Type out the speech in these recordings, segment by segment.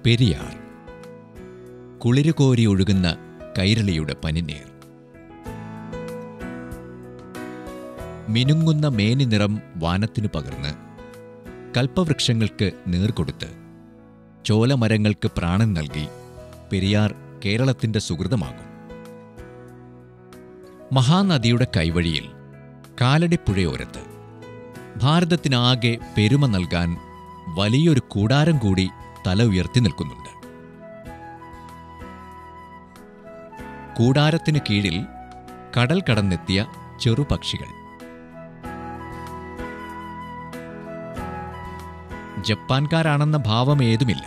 പെരിയാർ കുളിരുകോരി ഒഴുകുന്ന കൈരളിയുടെ പനിനീർ മിനുങ്ങുന്ന മേനി നിറം വാനത്തിനു പകർന്ന് കൽപ്പവൃക്ഷങ്ങൾക്ക് നീർകൊടുത്ത് ചോലമരങ്ങൾക്ക് പ്രാണൻ നൽകി പെരിയാർ കേരളത്തിന്റെ സുഹൃതമാകും മഹാനദിയുടെ കൈവഴിയിൽ കാലടിപ്പുഴയോരത്ത് ഭാരതത്തിനാകെ പെരുമ നൽകാൻ വലിയൊരു കൂടാരം കൂടി തല ഉയർത്തി നിൽക്കുന്നുണ്ട് കൂടാരത്തിനു കീഴിൽ കടൽ കടന്നെത്തിയ ചെറുപക്ഷികൾ ജപ്പാൻകാരാണെന്ന ഭാവം ഏതുമില്ല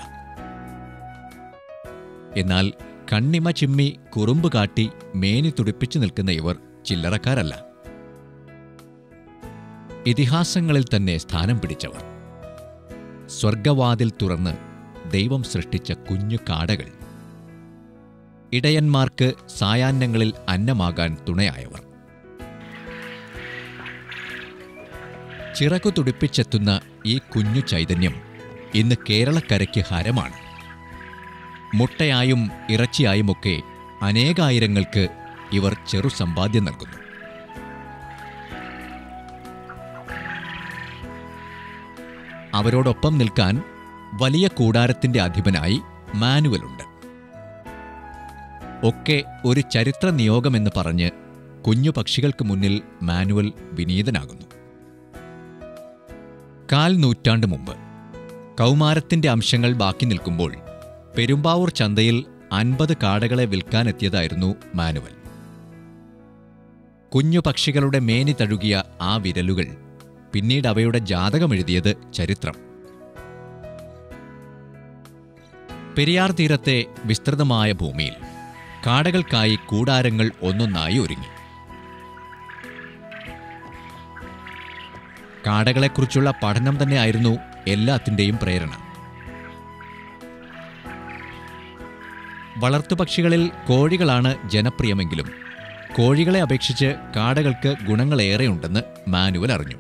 എന്നാൽ കണ്ണിമ ചിമ്മി കുറുമ്പ് കാട്ടി മേനി തുടിപ്പിച്ചു നിൽക്കുന്ന ഇവർ ചില്ലറക്കാരല്ല ഇതിഹാസങ്ങളിൽ തന്നെ സ്ഥാനം പിടിച്ചവർ സ്വർഗവാതിൽ തുറന്ന് ദൈവം സൃഷ്ടിച്ച കുഞ്ഞു കാടകൾ ഇടയന്മാർക്ക് സായാഹ്നങ്ങളിൽ അന്നമാകാൻ തുണയായവർ ചിറകു തുടിപ്പിച്ചെത്തുന്ന ഈ കുഞ്ഞു ചൈതന്യം ഇന്ന് കേരളക്കരയ്ക്ക് ഹരമാണ് മുട്ടയായും ഇറച്ചിയായുമൊക്കെ അനേകായിരങ്ങൾക്ക് ഇവർ ചെറു സമ്പാദ്യം നൽകുന്നു അവരോടൊപ്പം നിൽക്കാൻ വലിയ കൂടാരത്തിന്റെ അധിപനായി മാനുവലുണ്ട് ഒക്കെ ഒരു ചരിത്ര നിയോഗമെന്ന് പറഞ്ഞ് കുഞ്ഞു പക്ഷികൾക്ക് മുന്നിൽ മാനുവൽ വിനീതനാകുന്നു കാൽ നൂറ്റാണ്ട് മുമ്പ് കൗമാരത്തിന്റെ അംശങ്ങൾ ബാക്കി നിൽക്കുമ്പോൾ പെരുമ്പാവൂർ ചന്തയിൽ അൻപത് കാടകളെ വിൽക്കാനെത്തിയതായിരുന്നു മാനുവൽ കുഞ്ഞു പക്ഷികളുടെ മേനി തഴുകിയ ആ വിരലുകൾ പിന്നീട് അവയുടെ ജാതകമെഴുതിയത് ചരിത്രം പെരിയാർ തീരത്തെ വിസ്തൃതമായ ഭൂമിയിൽ കാടകൾക്കായി കൂടാരങ്ങൾ ഒന്നൊന്നായി ഒരുങ്ങി കാടകളെക്കുറിച്ചുള്ള പഠനം തന്നെയായിരുന്നു എല്ലാത്തിൻ്റെയും പ്രേരണ വളർത്തുപക്ഷികളിൽ കോഴികളാണ് ജനപ്രിയമെങ്കിലും കോഴികളെ അപേക്ഷിച്ച് കാടകൾക്ക് ഗുണങ്ങളേറെയുണ്ടെന്ന് മാനുവൽ അറിഞ്ഞു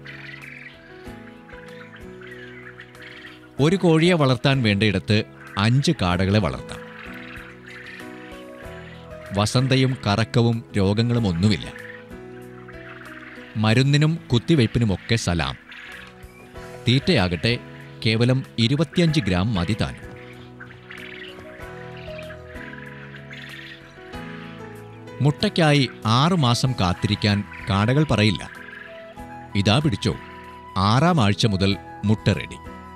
ഒരു കോഴിയെ വളർത്താൻ വേണ്ടയിടത്ത് അഞ്ച് കാടകളെ വളർത്താം വസന്തയും കറക്കവും രോഗങ്ങളും ഒന്നുമില്ല മരുന്നിനും കുത്തിവയ്പ്പിനുമൊക്കെ സലാം തീറ്റയാകട്ടെ കേവലം ഇരുപത്തിയഞ്ച് ഗ്രാം മതി താനും മുട്ടയ്ക്കായി ആറുമാസം കാത്തിരിക്കാൻ കാടകൾ പറയില്ല ഇതാ പിടിച്ചോ ആറാം ആഴ്ച മുതൽ മുട്ട റെഡി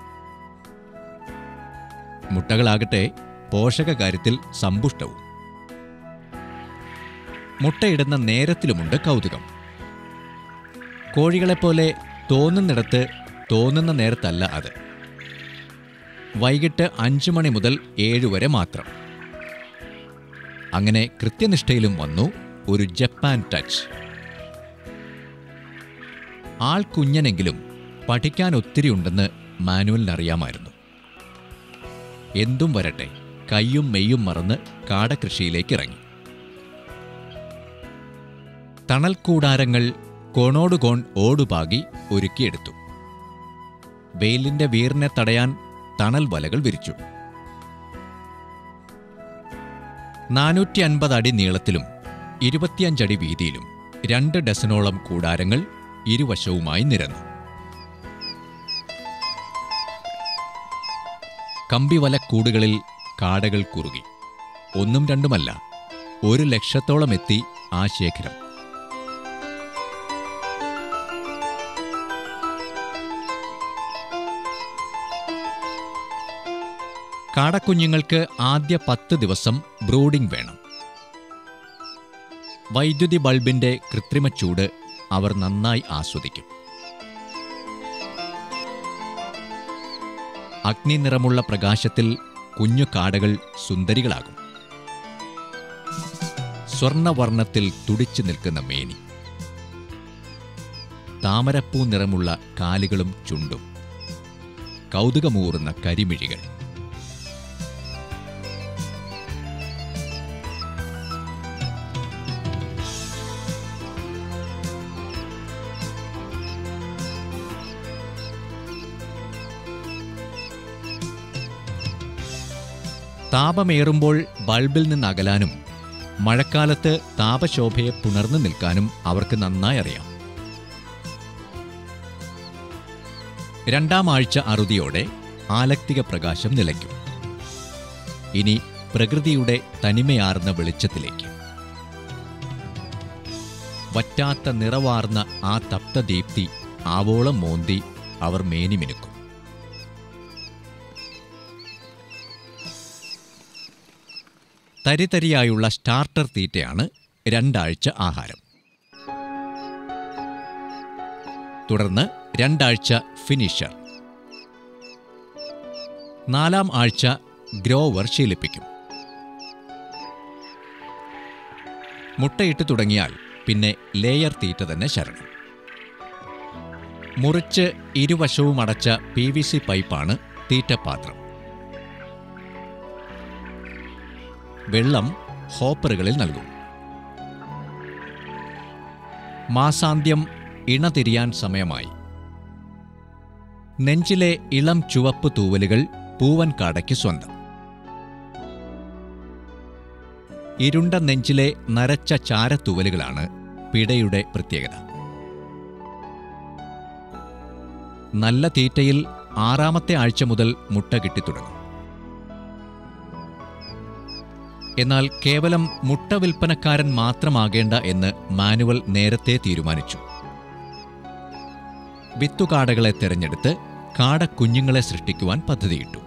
മുട്ടകളാകട്ടെ പോഷക കാര്യത്തിൽ സമ്പുഷ്ടവും മുട്ടയിടുന്ന നേരത്തിലുമുണ്ട് കൗതുകം കോഴികളെപ്പോലെ തോന്നുന്നിടത്ത് തോന്നുന്ന നേരത്തല്ല അത് വൈകിട്ട് അഞ്ചു മണി മുതൽ ഏഴ് വരെ മാത്രം അങ്ങനെ കൃത്യനിഷ്ഠയിലും വന്നു ഒരു ജപ്പാൻ ടച്ച് ആൾ കുഞ്ഞനെങ്കിലും പഠിക്കാൻ ഒത്തിരി ഉണ്ടെന്ന് മാനുവലിനറിയാമായിരുന്നു എന്തും വരട്ടെ കയ്യും മെയ്യും മറന്ന് കാടകൃഷിയിലേക്ക് ഇറങ്ങി തണൽക്കൂടാരങ്ങൾ കോണോടുകോൺ ഓടുപാകി ഒരുക്കിയെടുത്തു വെയിലിന്റെ വീറിനെ തടയാൻ തണൽ വലകൾ വിരിച്ചു നാനൂറ്റി അൻപത് അടി നീളത്തിലും ഇരുപത്തിയഞ്ചടി വീതിയിലും രണ്ട് ഡസനോളം കൂടാരങ്ങൾ ഇരുവശവുമായി നിരന്നു കമ്പിവലക്കൂടുകളിൽ കാടകൾ കുറുകി ഒന്നും രണ്ടുമല്ല ഒരു ലക്ഷത്തോളം എത്തി ആ ശേഖരം കാടക്കുഞ്ഞുങ്ങൾക്ക് ആദ്യ പത്ത് ദിവസം ബ്രൂഡിംഗ് വേണം വൈദ്യുതി ബൾബിന്റെ കൃത്രിമ ചൂട് അവർ നന്നായി ആസ്വദിക്കും അഗ്നി നിറമുള്ള പ്രകാശത്തിൽ കുഞ്ഞു കാടകൾ സുന്ദരികളാകും സ്വർണവർണ്ണത്തിൽ തുടിച്ചു നിൽക്കുന്ന മേനി താമരപ്പൂ നിറമുള്ള കാലുകളും ചുണ്ടും കൗതുകമൂറുന്ന കരിമിഴികൾ താപമേറുമ്പോൾ ബൾബിൽ നിന്ന് അകലാനും മഴക്കാലത്ത് താപശോഭയെ പുണർന്നു നിൽക്കാനും അവർക്ക് നന്നായി അറിയാം രണ്ടാം ആഴ്ച അറുതിയോടെ ആലക്തിക പ്രകാശം നിലയ്ക്കും ഇനി പ്രകൃതിയുടെ തനിമയാർന്ന വെളിച്ചത്തിലേക്ക് വറ്റാത്ത നിറവാർന്ന ആ തപ്തദീപ്തി ആവോളം മോന്തി അവർ മേനിമിനുക്കും തരിതരിയായുള്ള സ്റ്റാർട്ടർ തീറ്റയാണ് രണ്ടാഴ്ച ആഹാരം തുടർന്ന് രണ്ടാഴ്ച ഫിനിഷർ നാലാം ആഴ്ച ഗ്രോവർ ശീലിപ്പിക്കും മുട്ടയിട്ട് തുടങ്ങിയാൽ പിന്നെ ലേയർ തീറ്റ തന്നെ ശരണം മുറിച്ച് ഇരുവശവും അടച്ച പി വി സി പൈപ്പാണ് തീറ്റപാത്രം വെള്ളം ഹോപ്പറുകളിൽ നൽകും മാസാന്ത്യം ഇണ തിരിയാൻ സമയമായി നെഞ്ചിലെ ഇളം ചുവപ്പ് തൂവലുകൾ പൂവൻ കാടയ്ക്ക് സ്വന്തം ഇരുണ്ട നെഞ്ചിലെ നരച്ച ചാരത്തൂവലുകളാണ് പിടയുടെ പ്രത്യേകത നല്ല തീറ്റയിൽ ആറാമത്തെ ആഴ്ച മുതൽ മുട്ട കിട്ടിത്തുടങ്ങും എന്നാൽ കേവലം മുട്ട വിൽപ്പനക്കാരൻ മാത്രമാകേണ്ട എന്ന് മാനുവൽ നേരത്തെ തീരുമാനിച്ചു വിത്തുകാടകളെ തെരഞ്ഞെടുത്ത് കാടക്കുഞ്ഞുങ്ങളെ സൃഷ്ടിക്കുവാൻ പദ്ധതിയിട്ടു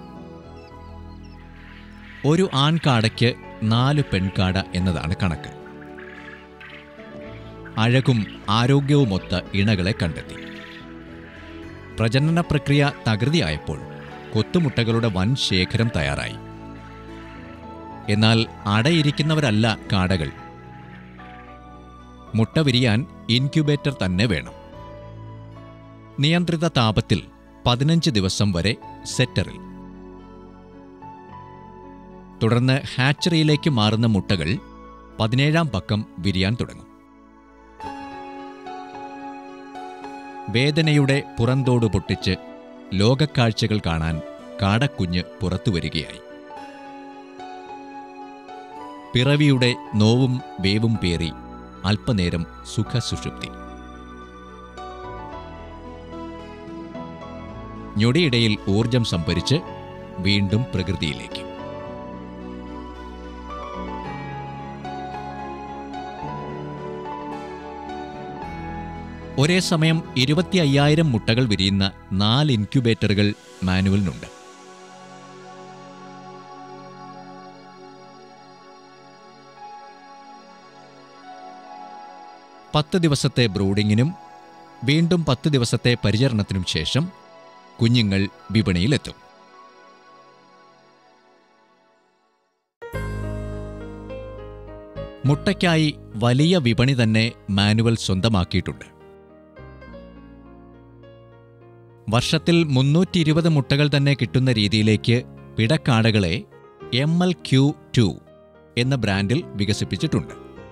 ഒരു ആൺകാടയ്ക്ക് നാല് പെൺകാട എന്നതാണ് കണക്ക് അഴകും ആരോഗ്യവുമൊത്ത ഇണകളെ കണ്ടെത്തി പ്രജനന പ്രക്രിയ തകൃതിയായപ്പോൾ കൊത്തുമുട്ടകളുടെ വൻ ശേഖരം തയ്യാറായി എന്നാൽ അടയിരിക്കുന്നവരല്ല കാടകൾ മുട്ട വിരിയാൻ ഇൻക്യുബേറ്റർ തന്നെ വേണം നിയന്ത്രിത താപത്തിൽ പതിനഞ്ച് ദിവസം വരെ സെറ്ററിൽ തുടർന്ന് ഹാച്ചറിയിലേക്ക് മാറുന്ന മുട്ടകൾ പതിനേഴാം പക്കം വിരിയാൻ തുടങ്ങും വേദനയുടെ പുറന്തോട് പൊട്ടിച്ച് ലോകക്കാഴ്ചകൾ കാണാൻ കാടക്കുഞ്ഞ് പുറത്തു വരികയായി പിറവിയുടെ നോവും വേവും പേറി അല്പനേരം സുഖസുഷുപ്തി ഞൊടിയിടയിൽ ഊർജം സംഭരിച്ച് വീണ്ടും പ്രകൃതിയിലേക്ക് ഒരേ സമയം ഇരുപത്തി അയ്യായിരം മുട്ടകൾ വിരിയുന്ന നാല് ഇൻക്യുബേറ്ററുകൾ മാനുവലിനുണ്ട് പത്ത് ദിവസത്തെ ബ്രൂഡിങ്ങിനും വീണ്ടും പത്ത് ദിവസത്തെ പരിചരണത്തിനും ശേഷം കുഞ്ഞുങ്ങൾ വിപണിയിലെത്തും മുട്ടയ്ക്കായി വലിയ വിപണി തന്നെ മാനുവൽ സ്വന്തമാക്കിയിട്ടുണ്ട് വർഷത്തിൽ മുന്നൂറ്റി ഇരുപത് മുട്ടകൾ തന്നെ കിട്ടുന്ന രീതിയിലേക്ക് പിടക്കാടകളെ എം എൽ ക്യു ടു എന്ന ബ്രാൻഡിൽ വികസിപ്പിച്ചിട്ടുണ്ട്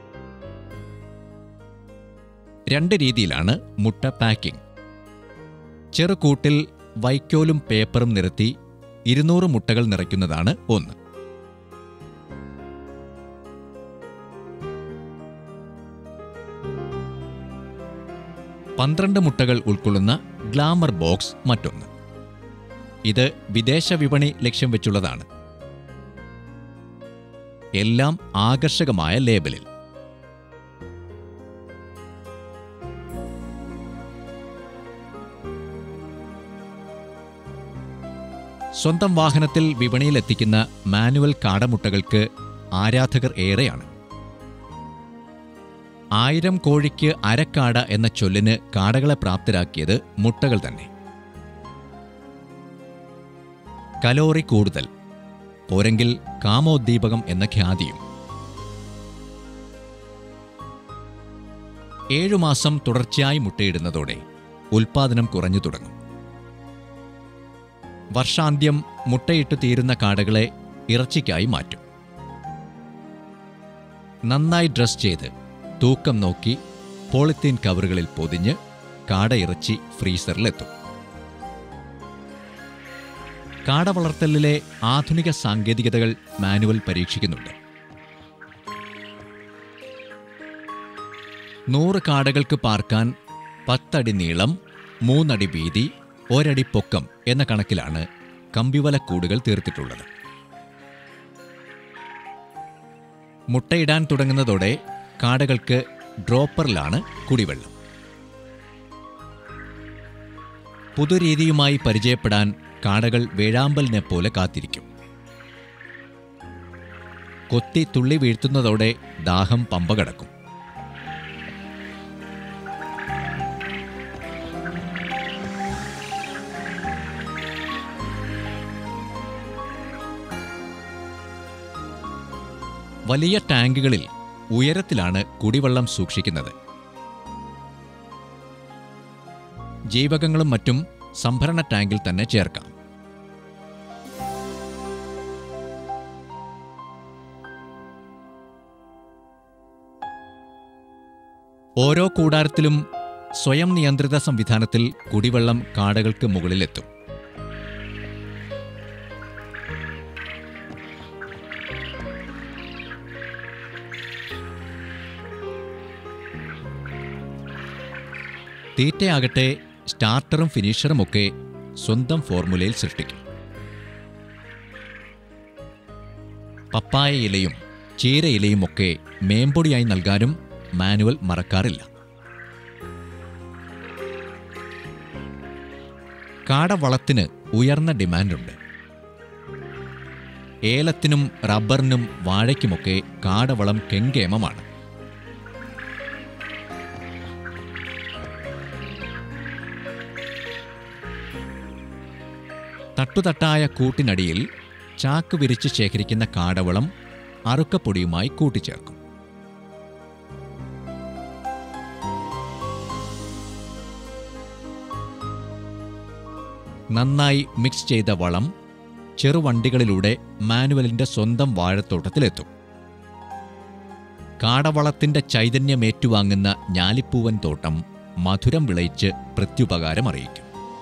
രണ്ട് രീതിയിലാണ് മുട്ട പാക്കിംഗ് ചെറുകൂട്ടിൽ വൈക്കോലും പേപ്പറും നിരത്തി ഇരുന്നൂറ് മുട്ടകൾ നിറയ്ക്കുന്നതാണ് ഒന്ന് പന്ത്രണ്ട് മുട്ടകൾ ഉൾക്കൊള്ളുന്ന ഗ്ലാമർ ബോക്സ് മറ്റൊന്ന് ഇത് വിദേശ വിപണി ലക്ഷ്യം വെച്ചുള്ളതാണ് എല്ലാം ആകർഷകമായ ലേബലിൽ സ്വന്തം വാഹനത്തിൽ വിപണിയിലെത്തിക്കുന്ന മാനുവൽ കാടമുട്ടകൾക്ക് ആരാധകർ ഏറെയാണ് ആയിരം കോഴിക്ക് അരക്കാട എന്ന ചൊല്ലിന് കാടകളെ പ്രാപ്തരാക്കിയത് മുട്ടകൾ തന്നെ കലോറി കൂടുതൽ പോരെങ്കിൽ കാമോദ്ദീപകം എന്ന ഖ്യാതിയും ഏഴുമാസം തുടർച്ചയായി മുട്ടയിടുന്നതോടെ ഉൽപാദനം കുറഞ്ഞു തുടങ്ങും വർഷാന്ത്യം മുട്ടയിട്ട് തീരുന്ന കാടകളെ ഇറച്ചിക്കായി മാറ്റും നന്നായി ഡ്രസ് ചെയ്ത് തൂക്കം നോക്കി പോളിത്തീൻ കവറുകളിൽ പൊതിഞ്ഞ് കാടയിറച്ചി ഫ്രീസറിലെത്തും കാട വളർത്തലിലെ ആധുനിക സാങ്കേതികതകൾ മാനുവൽ പരീക്ഷിക്കുന്നുണ്ട് നൂറ് കാടകൾക്ക് പാർക്കാൻ പത്തടി നീളം മൂന്നടി വീതി ഒരടി പൊക്കം എന്ന കണക്കിലാണ് കമ്പിവലക്കൂടുകൾ തീർത്തിട്ടുള്ളത് മുട്ടയിടാൻ തുടങ്ങുന്നതോടെ കാടകൾക്ക് ഡ്രോപ്പറിലാണ് കുടിവെള്ളം പുതുരീതിയുമായി പരിചയപ്പെടാൻ കാടകൾ വേഴാമ്പലിനെ പോലെ കാത്തിരിക്കും കൊത്തി തുള്ളി വീഴ്ത്തുന്നതോടെ ദാഹം പമ്പ കടക്കും വലിയ ടാങ്കുകളിൽ ഉയരത്തിലാണ് കുടിവെള്ളം സൂക്ഷിക്കുന്നത് ജീവകങ്ങളും മറ്റും സംഭരണ ടാങ്കിൽ തന്നെ ചേർക്കാം ഓരോ കൂടാരത്തിലും സ്വയം നിയന്ത്രിത സംവിധാനത്തിൽ കുടിവെള്ളം കാടകൾക്ക് മുകളിലെത്തും തീറ്റയാകട്ടെ സ്റ്റാർട്ടറും ഫിനിഷറും ഒക്കെ സ്വന്തം ഫോർമുലയിൽ സൃഷ്ടിക്കും പപ്പായ ഇലയും ചീര ഇലയും ഒക്കെ മേമ്പൊടിയായി നൽകാനും മാനുവൽ മറക്കാറില്ല കാടവളത്തിന് ഉയർന്ന ഡിമാൻഡുണ്ട് ഏലത്തിനും റബ്ബറിനും വാഴയ്ക്കുമൊക്കെ കാടവളം കെങ്കേമമാണ് തട്ടുതട്ടായ കൂട്ടിനടിയിൽ ചാക്ക് വിരിച്ച് ശേഖരിക്കുന്ന കാടവളം അറുക്കപ്പൊടിയുമായി കൂട്ടിച്ചേർക്കും നന്നായി മിക്സ് ചെയ്ത വളം ചെറുവണ്ടികളിലൂടെ മാനുവലിന്റെ സ്വന്തം വാഴത്തോട്ടത്തിലെത്തും കാടവളത്തിന്റെ ചൈതന്യം ഏറ്റുവാങ്ങുന്ന ഞാലിപ്പൂവൻ തോട്ടം മധുരം വിളയിച്ച് പ്രത്യുപകാരമറിയിക്കും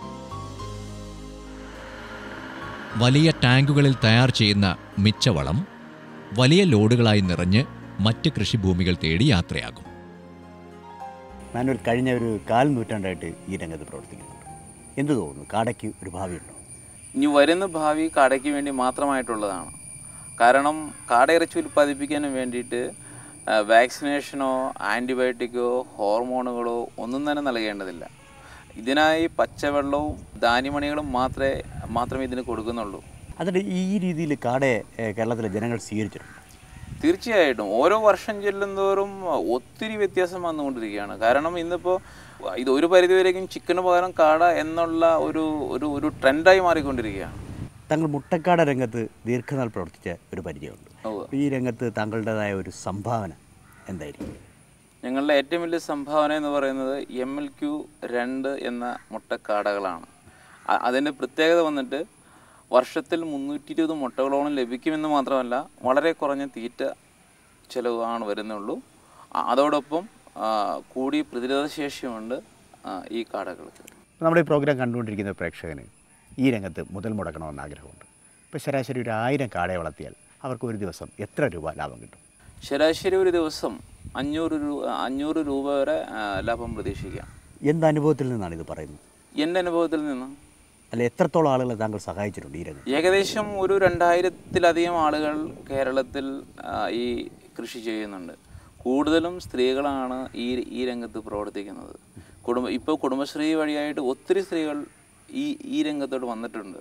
വലിയ ടാങ്കുകളിൽ തയ്യാർ ചെയ്യുന്ന മിച്ചവളം വലിയ ലോഡുകളായി നിറഞ്ഞ് മറ്റ് കൃഷിഭൂമികൾ തേടി യാത്രയാകും മാനുവൽ കഴിഞ്ഞ ഒരു കാൽ നൂറ്റാണ്ടായിട്ട് ഈ രംഗത്ത് പ്രവർത്തിക്കുന്നുണ്ട് എന്ത് തോന്നുന്നു കാടയ്ക്ക് ഒരു ഭാവിയുണ്ടോ ഇനി വരുന്ന ഭാവി കാടയ്ക്ക് വേണ്ടി മാത്രമായിട്ടുള്ളതാണ് കാരണം കാടയിറച്ചി ഉൽപ്പാദിപ്പിക്കാനും വേണ്ടിയിട്ട് ആ, വാക്സിനേഷനോ ആൻറ്റിബയോട്ടിക്കോ ഹോർമോണുകളോ ഒന്നും തന്നെ നൽകേണ്ടതില്ല ഇതിനായി പച്ചവെള്ളവും ധാന്യമണികളും മാത്രമേ മാത്രമേ ഇതിന് കൊടുക്കുന്നുള്ളൂ അതിൻ്റെ ഈ രീതിയിൽ കാടയെ ഏഹ്, കേരളത്തിലെ ജനങ്ങൾ സ്വീകരിച്ചിട്ടുണ്ട് തീർച്ചയായിട്ടും ഓരോ വർഷം ചെല്ലുന്തോറും ഒത്തിരി വ്യത്യാസം വന്നുകൊണ്ടിരിക്കുകയാണ് കാരണം ഇന്നിപ്പോൾ ഇത് ഒരു പരിധിവരേക്കും ചിക്കന് പകരം കാട എന്നുള്ള ഒരു ഒരു ഒരു ട്രെൻഡായി മാറിക്കൊണ്ടിരിക്കുകയാണ് താങ്കൾ മുട്ടക്കാട രംഗത്ത് ദീർഘനാൾ പ്രവർത്തിച്ച ഒരു പരിചയമുണ്ട് ഉവ്വ്. അപ്പോൾ ഈ രംഗത്ത് താങ്കളുടേതായ ഒരു സംഭാവന എന്തായിരിക്കും ഞങ്ങളുടെ ഏറ്റവും വലിയ സംഭാവന എന്ന് പറയുന്നത് എം എൽ ക്യു രണ്ട് എന്ന മുട്ടക്കാടകളാണ് അ- അതിൻ്റെ പ്രത്യേകത വന്നിട്ട് വർഷത്തിൽ മുന്നൂറ്റി ഇരുപത് മുട്ടകളോളം ലഭിക്കുമെന്ന് മാത്രമല്ല വളരെ കുറഞ്ഞ തീറ്റ ചിലവാണ് വരുന്നുള്ളൂ അ- അതോടൊപ്പം ആ, കൂടി പ്രതിരോധശേഷിയുമുണ്ട് ആ, ഈ കാടകൾക്ക് നമ്മുടെ ഈ പ്രോഗ്രാം കണ്ടുകൊണ്ടിരിക്കുന്ന പ്രേക്ഷകന് ഈ രംഗത്ത് മുതൽ മുടക്കണമെന്ന് ആഗ്രഹമുണ്ട് ഇപ്പോൾ ശരാശരി ഒരു ആയിരം കാടയെ വളർത്തിയാൽ അവർക്ക് ഒരു ദിവസം എത്ര രൂപ ലാഭം കിട്ടും ശരാശരി ഒരു ദിവസം അഞ്ഞൂറ് രൂപ അഞ്ഞൂറ് രൂപ വരെ ആ, ലാഭം പ്രതീക്ഷിക്കാം എന്ത് അനുഭവത്തിൽ നിന്നാണ് ഇത് പറയുന്നത് എൻ്റെ അനുഭവത്തിൽ നിന്ന് അല്ല എത്രത്തോളം ആളുകളെ താങ്കൾ സഹായിച്ചിട്ടുണ്ട് ഈ രംഗത്ത് ഏകദേശം ഒരു രണ്ടായിരത്തിലധികം ആളുകൾ കേരളത്തിൽ ആ, ഈ കൃഷി ചെയ്യുന്നുണ്ട് കൂടുതലും സ്ത്രീകളാണ് ഈ ഈ രംഗത്ത് പ്രവർത്തിക്കുന്നത് കുടുംബ ഇപ്പോൾ കുടുംബശ്രീ വഴിയായിട്ട് ഒത്തിരി സ്ത്രീകൾ ഈ ഈ രംഗത്തോട്ട് വന്നിട്ടുണ്ട്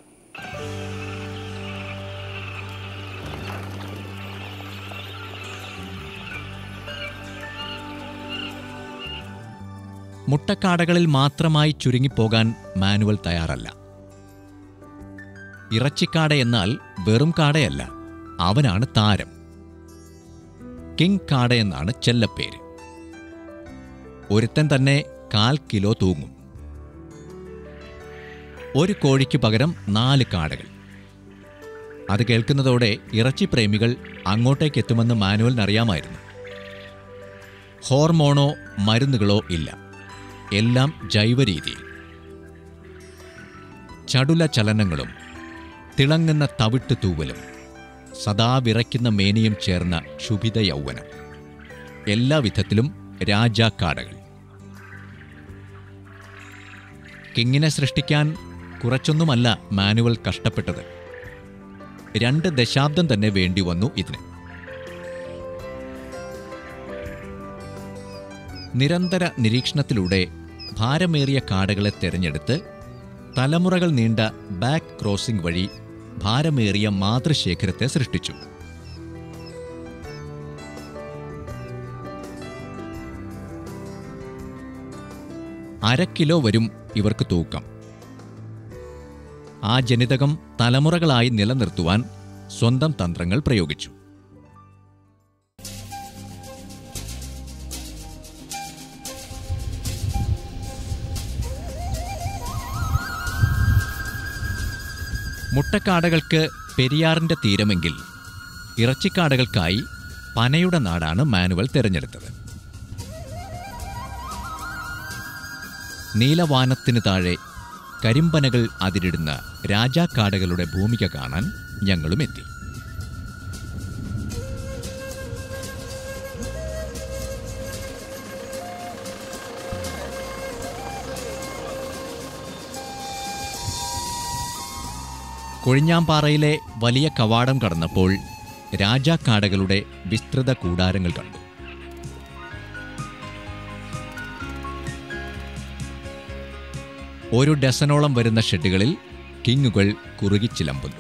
മുട്ടക്കാടകളിൽ മാത്രമായി ചുരുങ്ങിപ്പോകാൻ മാനുവൽ തയ്യാറല്ല ഇറച്ചിക്കാട എന്നാൽ വെറും കാടയല്ല അവനാണ് താരം കിങ് കാട എന്നാണ് ചെല്ലപ്പേര് ഒരുത്തൻ തന്നെ കാൽ കിലോ തൂങ്ങും ഒരു കോഴിക്ക് പകരം നാല് കാടകൾ അത് കേൾക്കുന്നതോടെ ഇറച്ചി പ്രേമികൾ അങ്ങോട്ടേക്ക് എത്തുമെന്ന് മാനുവലിനറിയാമായിരുന്നു ഹോർമോണോ മരുന്നുകളോ ഇല്ല എല്ലാം ജൈവരീതിയിൽ ചടുല ചലനങ്ങളും തിളങ്ങുന്ന തവിട്ട് തൂവലും സദാ വിറയ്ക്കുന്ന മേനിയും ചേർന്ന ക്ഷുഭിത യൗവനം എല്ലാവിധത്തിലും രാജാക്കാടകൾ കിങ്ങിനെ സൃഷ്ടിക്കാൻ കുറച്ചൊന്നുമല്ല മാനുവൽ കഷ്ടപ്പെട്ടത് രണ്ട് ദശാബ്ദം തന്നെ വേണ്ടി വന്നു ഇതിന് നിരന്തര നിരീക്ഷണത്തിലൂടെ ഭാരമേറിയ കാടകളെ തെരഞ്ഞെടുത്ത് തലമുറകൾ നീണ്ട ബാക്ക് ക്രോസിംഗ് വഴി ഭാരമേറിയ മാതൃശേഖരത്തെ സൃഷ്ടിച്ചു അര കിലോ വരും ഇവർക്ക് തൂക്കം ആ ജനിതകം തലമുറകളായി നിലനിർത്തുവാൻ സ്വന്തം തന്ത്രങ്ങൾ പ്രയോഗിച്ചു മുട്ടക്കാടകൾക്ക് പെരിയാറിന്റെ തീരമെങ്കിൽ ഇറച്ചിക്കാടകൾക്കായി പനയുടെ നാടാണ് മാനുവൽ തിരഞ്ഞെടുത്തത് നീലവാനത്തിന് താഴെ കരിമ്പനകൾ അതിരിടുന്ന രാജാക്കാടകളുടെ ഭൂമിക കാണാൻ ഞങ്ങളും എത്തി കൊഴിഞ്ഞാമ്പാറയിലെ വലിയ കവാടം കടന്നപ്പോൾ രാജാക്കാടകളുടെ വിസ്തൃത കൂടാരങ്ങൾ കണ്ടു ഒരു ഡസനോളം വരുന്ന ഷെഡുകളിൽ കിങ്ങുകൾ കുറുകിച്ചിലമ്പുന്നു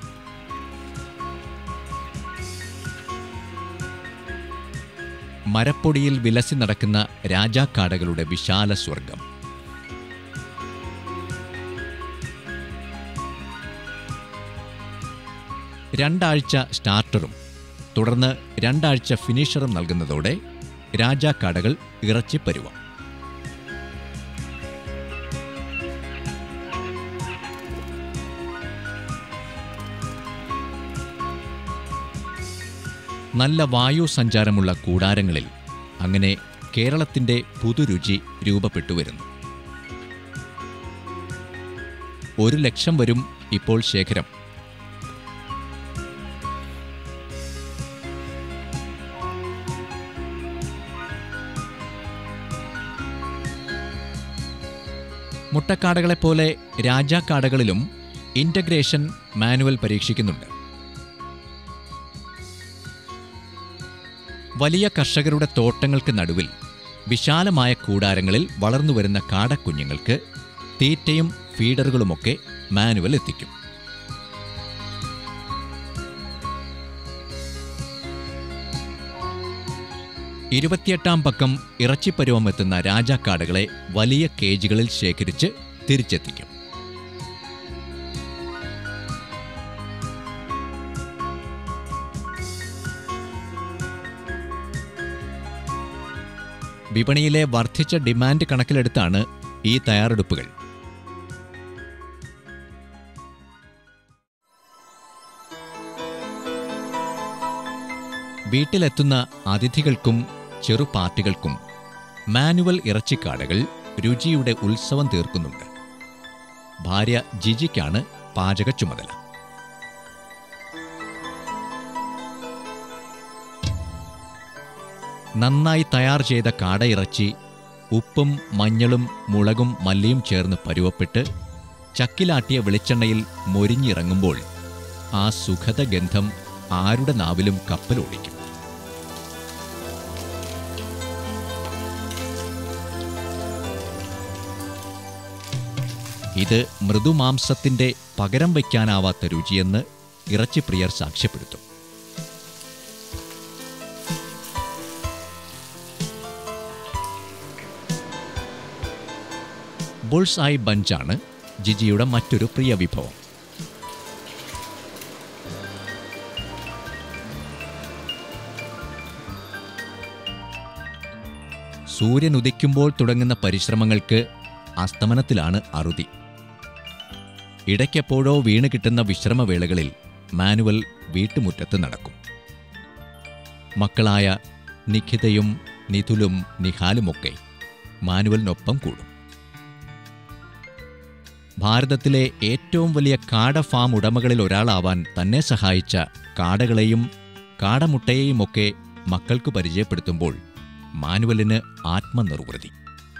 മരപ്പൊടിയിൽ വിലസി നടക്കുന്ന രാജാക്കാടകളുടെ വിശാല സ്വർഗം രണ്ടാഴ്ച സ്റ്റാർട്ടറും തുടർന്ന് രണ്ടാഴ്ച ഫിനിഷറും നൽകുന്നതോടെ രാജാക്കാടകൾ ഇറച്ചിപ്പരുവം നല്ല വായു സഞ്ചാരമുള്ള കൂടാരങ്ങളിൽ അങ്ങനെ കേരളത്തിന്റെ പുതുരുചി രൂപപ്പെട്ടു വരുന്നു ഒരു ലക്ഷം വരും ഇപ്പോൾ ശേഖരം മുട്ടക്കാടകളെപ്പോലെ രാജാക്കാടകളിലും ഇന്റഗ്രേഷൻ മാനുവൽ പരീക്ഷിക്കുന്നുണ്ട് വലിയ കർഷകരുടെ തോട്ടങ്ങൾക്ക് നടുവിൽ വിശാലമായ കൂടാരങ്ങളിൽ വളർന്നുവരുന്ന കാടക്കുഞ്ഞുങ്ങൾക്ക് തീറ്റയും ഫീഡറുകളുമൊക്കെ മാനുവൽ എത്തിക്കും ഇരുപത്തിയെട്ടാം പക്കം ഇറച്ചിപ്പരുവം എത്തുന്ന രാജാക്കാടകളെ വലിയ കേജുകളിൽ ശേഖരിച്ച് തിരിച്ചെത്തിക്കും വിപണിയിലെ വർദ്ധിച്ച ഡിമാൻഡ് കണക്കിലെടുത്താണ് ഈ തയ്യാറെടുപ്പുകൾ വീട്ടിലെത്തുന്ന അതിഥികൾക്കും ചെറു പാർട്ടികൾക്കും മാനുവൽ ഇറച്ചിക്കാടകൾ രുചിയുടെ ഉത്സവം തീർക്കുന്നുണ്ട് ഭാര്യ ജിജിക്കാണ് പാചക ചുമതല നന്നായി തയ്യാർ ചെയ്ത കാടയിറച്ചി ഉപ്പും മഞ്ഞളും മുളകും മല്ലിയും ചേർന്ന് പരുവപ്പെട്ട് ചക്കിലാട്ടിയ വെളിച്ചെണ്ണയിൽ മൊരിഞ്ഞിറങ്ങുമ്പോൾ ആ സുഖത ഗന്ധം ആരുടെ നാവിലും കപ്പലോടിക്കും ഇത് മൃദുമാംസത്തിന്റെ പകരം വയ്ക്കാനാവാത്ത രുചിയെന്ന് ഇറച്ചിപ്രിയർ സാക്ഷ്യപ്പെടുത്തും ബുൾസ് ഐ ബഞ്ചാണ് ജിജിയുടെ മറ്റൊരു പ്രിയ വിഭവം സൂര്യൻ ഉദിക്കുമ്പോൾ തുടങ്ങുന്ന പരിശ്രമങ്ങൾക്ക് അസ്തമനത്തിലാണ് അറുതി ഇടയ്ക്കെപ്പോഴോ വീണ് കിട്ടുന്ന വിശ്രമവേളകളിൽ മാനുവൽ വീട്ടുമുറ്റത്ത് നടക്കും മക്കളായ നിഖിതയും നിതുലും നിഹാലുമൊക്കെ മാനുവലിനൊപ്പം കൂടും ഭാരതത്തിലെ ഏറ്റവും വലിയ കാട ഫാം ഉടമകളിൽ ഒരാളാവാൻ തന്നെ സഹായിച്ച കാടകളെയും കാടമുട്ടയെയുമൊക്കെ മക്കൾക്ക് പരിചയപ്പെടുത്തുമ്പോൾ മാനുവലിന് ആത്മനിർവൃതി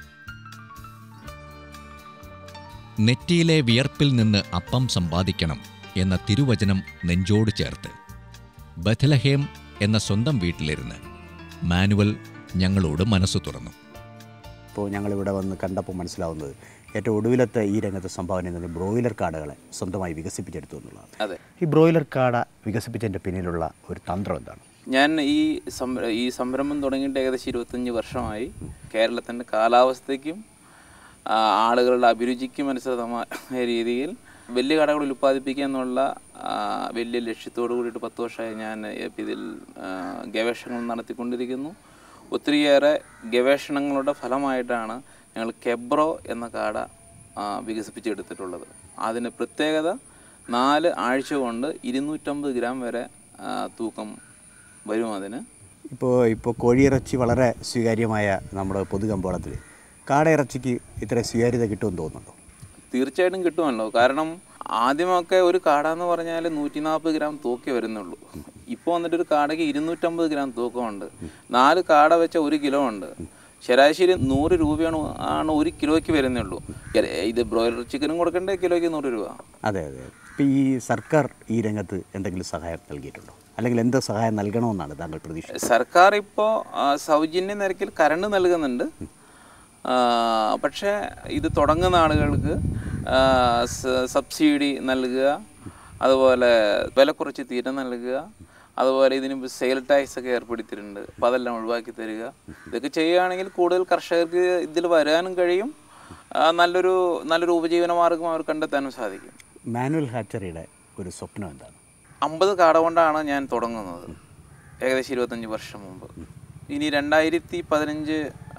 നെറ്റിയിലെ വിയർപ്പിൽ നിന്ന് അപ്പം സമ്പാദിക്കണം എന്ന തിരുവചനം നെഞ്ചോട് ചേർത്ത് ബഥലഹേം എന്ന സ്വന്തം വീട്ടിലിരുന്ന് മാനുവൽ ഞങ്ങളോട് മനസ്സു തുറന്നു ഇപ്പോൾ ഞങ്ങളിവിടെ വന്ന് കണ്ടപ്പോൾ മനസ്സിലാവുന്നത് ഏറ്റവും ഒടുവിലത്തെ ഈ രംഗത്തെ സംഭാവന എന്നത് ബ്രോയിലർ കാടകളെ സ്വന്തമായി വികസിപ്പിച്ചെടുത്തു എന്നുള്ളതാണ് അതെ ഈ ബ്രോയിലർ കാട വികസിപ്പിച്ചതിൻ്റെ പിന്നിലുള്ള ഒരു തന്ത്രം എന്താണ് ഞാൻ ഈ സംര ഈ സംരംഭം തുടങ്ങിയിട്ട് ഏകദേശം ഇരുപത്തഞ്ച് വർഷമായി കേരളത്തിൻ്റെ കാലാവസ്ഥയ്ക്കും ആ, ആളുകളുടെ അഭിരുചിക്കും അനുസൃതമായ രീതിയിൽ വലിയ കടകൾ ഉൽപ്പാദിപ്പിക്കുക എന്നുള്ള ആ, വലിയ ലക്ഷ്യത്തോടു കൂടിയിട്ട് പത്ത് വർഷമായി ഞാൻ ഇതിൽ ആ, ഗവേഷണങ്ങൾ നടത്തിക്കൊണ്ടിരിക്കുന്നു ഒത്തിരിയേറെ ഗവേഷണങ്ങളുടെ ഫലമായിട്ടാണ് ഞങ്ങൾ കെബ്രോ എന്ന കാട ആ, വികസിപ്പിച്ചെടുത്തിട്ടുള്ളത് അതിന് പ്രത്യേകത നാല് ആഴ്ച കൊണ്ട് ഇരുന്നൂറ്റമ്പത് ഗ്രാം വരെ ആ, തൂക്കം വരും അതിന് ഇപ്പോൾ ഇപ്പോൾ കോഴിയിറച്ചി വളരെ സ്വീകാര്യമായ നമ്മുടെ പൊതുകമ്പോളത്തിൽ കാടയിറച്ചിക്ക് ഇത്ര സ്വീകാര്യത കിട്ടുമെന്ന് തോന്നുന്നുണ്ടോ തീർച്ചയായിട്ടും കിട്ടുമല്ലോ കാരണം ആദ്യമൊക്കെ ഒരു കാട എന്ന് പറഞ്ഞാൽ നൂറ്റി നാൽപ്പത് ഗ്രാം തൂക്കേ വരുന്നുള്ളൂ ഇപ്പോൾ വന്നിട്ട് ഒരു കാടയ്ക്ക് ഇരുന്നൂറ്റമ്പത് ഗ്രാം തൂക്കമുണ്ട് നാല് കാട വെച്ച ഒരു കിലോ ഉണ്ട് ശരാശരി നൂറ് രൂപയാണ് ആണ് ഒരു കിലോയ്ക്ക് വരുന്നുള്ളൂ ഇത് ബ്രോയിലർ ചിക്കനും കൊടുക്കണ്ടേ കിലോയ്ക്ക് നൂറ് രൂപ അതെ അതെ ഇപ്പോൾ ഈ സർക്കാർ ഈ രംഗത്ത് എന്തെങ്കിലും സഹായം നൽകിയിട്ടുണ്ടോ അല്ലെങ്കിൽ എന്ത് സഹായം നൽകണമെന്നാണ് താങ്കൾ പ്രതീക്ഷിച്ചത് സർക്കാർ ഇപ്പോൾ സൗജന്യ നിരക്കിൽ കറണ്ട് നൽകുന്നുണ്ട് ആ, പക്ഷേ ഇത് തുടങ്ങുന്ന ആളുകൾക്ക് ആ, സ- സബ്സിഡി നൽകുക അതുപോലെ വില കുറച്ച് തീറ്റ നൽകുക അതുപോലെ ഇതിന് സെയിൽ ടാക്സ് ഒക്കെ ഏർപ്പെടുത്തിയിട്ടുണ്ട് അപ്പോൾ അതെല്ലാം ഒഴിവാക്കി തരിക ഇതൊക്കെ ചെയ്യുകയാണെങ്കിൽ കൂടുതൽ കർഷകർക്ക് ഇതിൽ വരാനും കഴിയും ആ, നല്ലൊരു നല്ലൊരു ഉപജീവന മാർഗം അവർ കണ്ടെത്താനും സാധിക്കും മാനുവൽ ഹാച്ചറിയുടെ ഒരു സ്വപ്നം എന്താണ് അമ്പത് കാട കൊണ്ടാണ് ഞാൻ തുടങ്ങുന്നത് ഏകദേശം ഇരുപത്തഞ്ച് വർഷം മുമ്പ് ഇനി രണ്ടായിരത്തി പതിനഞ്ച്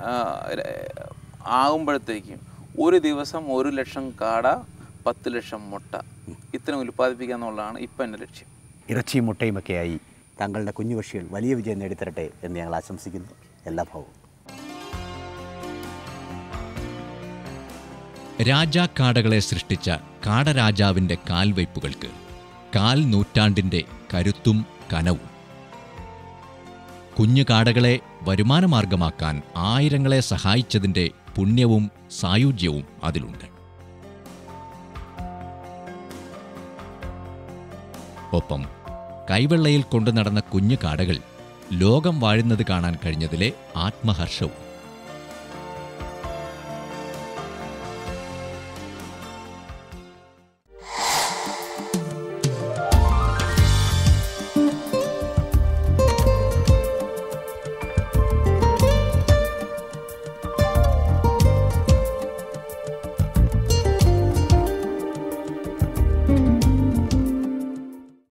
ആകുമ്പോഴത്തേക്കും ഒരു ദിവസം ഒരു ലക്ഷം കാട പത്ത് ലക്ഷം മുട്ട ഇത്രയും ഉൽപ്പാദിപ്പിക്കുക എന്നുള്ളതാണ് ഇപ്പം എൻ്റെ ലക്ഷ്യം ഇറച്ചിയും മുട്ടയും ഒക്കെയായി താങ്കളുടെ കുഞ്ഞു പക്ഷികൾ വലിയ വിജയം നേടിത്തരട്ടെ എന്ന് ഞങ്ങൾ ആശംസിക്കുന്നു എല്ലാ ഭാവവും രാജാക്കാടകളെ സൃഷ്ടിച്ച കാടരാജാവിൻ്റെ കാൽവയ്പ്പുകൾക്ക് കാൽ നൂറ്റാണ്ടിൻ്റെ കരുത്തും കനവും കുഞ്ഞു കാടകളെ വരുമാനമാർഗമാക്കാൻ ആയിരങ്ങളെ സഹായിച്ചതിൻ്റെ പുണ്യവും സായുജ്യവും അതിലുണ്ട് ഒപ്പം കൈവെള്ളയിൽ കൊണ്ടു നടന്ന കുഞ്ഞു കാടകൾ ലോകം വാഴുന്നത് കാണാൻ കഴിഞ്ഞതിലെ ആത്മഹർഷവും